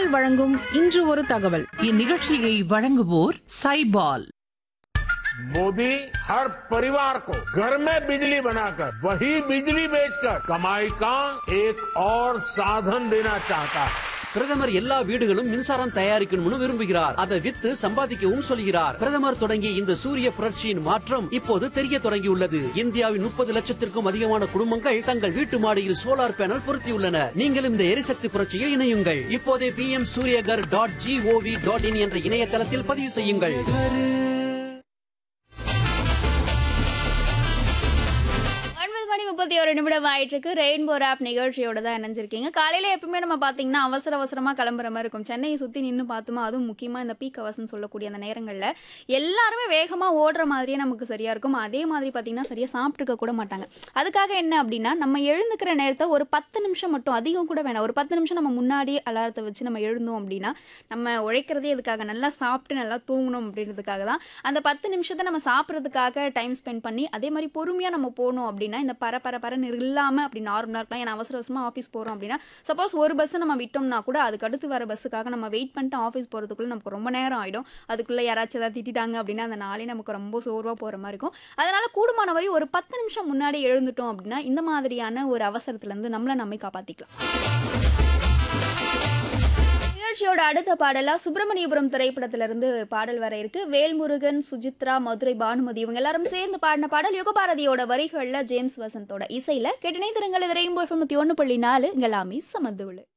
சைபால் வழங்கும் இன்று ஒரு தகவல் இந்நிகழ்ச்சியை வழங்குவோர் சைபால் मोदी हर परिवार को घर में बिजली बनाकर वही बिजली बेचकर कमाई का एक और साधन देना चाहता है பிரதமர் எல்லா வீடுகளும் மின்சாரம் தயாரிக்கணும்னு விரும்புகிறார் அதை வித்து சம்பாதிக்கவும் சொல்கிறார் பிரதமர் தொடங்கிய இந்த சூரிய புரட்சியின் மாற்றம் இப்போது தெரிய தொடங்கியுள்ளது இந்தியாவின் முப்பது லட்சத்திற்கும் அதிகமான குடும்பங்கள் தங்கள் வீட்டு மாடியில் சோலார் பேனல் பொருத்தியுள்ளனர் நீங்களும் இந்த எரிசக்தி புரட்சியில் இணையுங்கள் இப்போதே P M Suryaghar dot G O V dot in என்ற இணையதளத்தில் பதிவு செய்யுங்கள் ஒன்பது மணி முப்பத்தி ஒரு நிமிடம் ஆயிட்டு இருக்கு ரெயின்போ ஆப் நிகழ்ச்சியோட தான் இணைஞ்சிருக்கீங்க காலையில எப்பவுமே நம்ம பாத்தீங்கன்னா அவசர அவசரமா கிளம்புற மாதிரி இருக்கும் சென்னையை சுத்தி நின்று பார்த்தோமா அதுவும் முக்கியமா இந்த பீக் அவர்ஸ்னு சொல்லக்கூடிய அந்த நேரங்கள்ல எல்லாருமே வேகமா ஓடுற மாதிரியே நமக்கு சரியா இருக்கும் அதே மாதிரி பாத்தீங்கன்னா சரியா சாப்பிட்டுக்க கூட மாட்டாங்க அதுக்காக என்ன அப்படின்னா நம்ம எழுந்துக்கிற நேரத்தை ஒரு பத்து நிமிஷம் மட்டும் அதிகம் கூட வேணாம் ஒரு பத்து நிமிஷம் நம்ம முன்னாடியே அலாரத்தை வச்சு நம்ம எழுந்தோம் அப்படின்னா நம்ம உழைக்கிறதே இதுக்காக நல்லா சாப்பிட்டு நல்லா தூங்கணும் அப்படின்றதுக்காக தான் அந்த பத்து நிமிஷத்தை நம்ம சாப்பிட்றதுக்காக டைம் ஸ்பெண்ட் பண்ணி அதே மாதிரி பொறுமையாக நம்ம போனோம் அப்படின்னா இந்த பர பர பரன்னு இல்லாமல் அப்படி நார்மலாக இருக்கலாம் ஏன்னா அவசர அவசரமாக ஆஃபீஸ் போகிறோம் அப்படின்னா சப்போஸ் ஒரு பஸ்ஸை நம்ம விட்டோம்னா கூட அதுக்கு அடுத்து வர பஸ்ஸுக்காக நம்ம வெயிட் பண்ணிட்டு ஆஃபீஸ் போகிறதுக்குள்ள நமக்கு ரொம்ப நேரம் ஆகிடும் அதுக்குள்ளே யாராச்சும் ஏதாவது திட்டிட்டாங்க அப்படின்னா அந்த நாளே நமக்கு ரொம்ப சோர்வாக போகிற மாதிரி இருக்கும் அதனால் கூடுமான வரை ஒரு பத்து நிமிஷம் முன்னாடி எழுந்துட்டோம் அப்படின்னா இந்த மாதிரியான ஒரு அவசரத்துலேருந்து நம்மளை நம்மை காப்பாற்றிக்கலாம் நிகழ்ச்சியோட அடுத்த பாடலா சுப்பிரமணியபுரம் திரைப்படத்திலிருந்து பாடல் வர இருக்கு வேல்முருகன் சுஜித்ரா மதுரை பானுமதி இவங்க எல்லாரும் சேர்ந்து பாடின பாடல் யுகபாரதியோட வரிகள்ல ஜேம்ஸ் வசந்தோட இசையில கெட்டினை திருங்கள் இது ரெயின்போ எஃப்எம் ஒன்று புள்ளி நாலு இங்கலாமி சமந்துள்ளு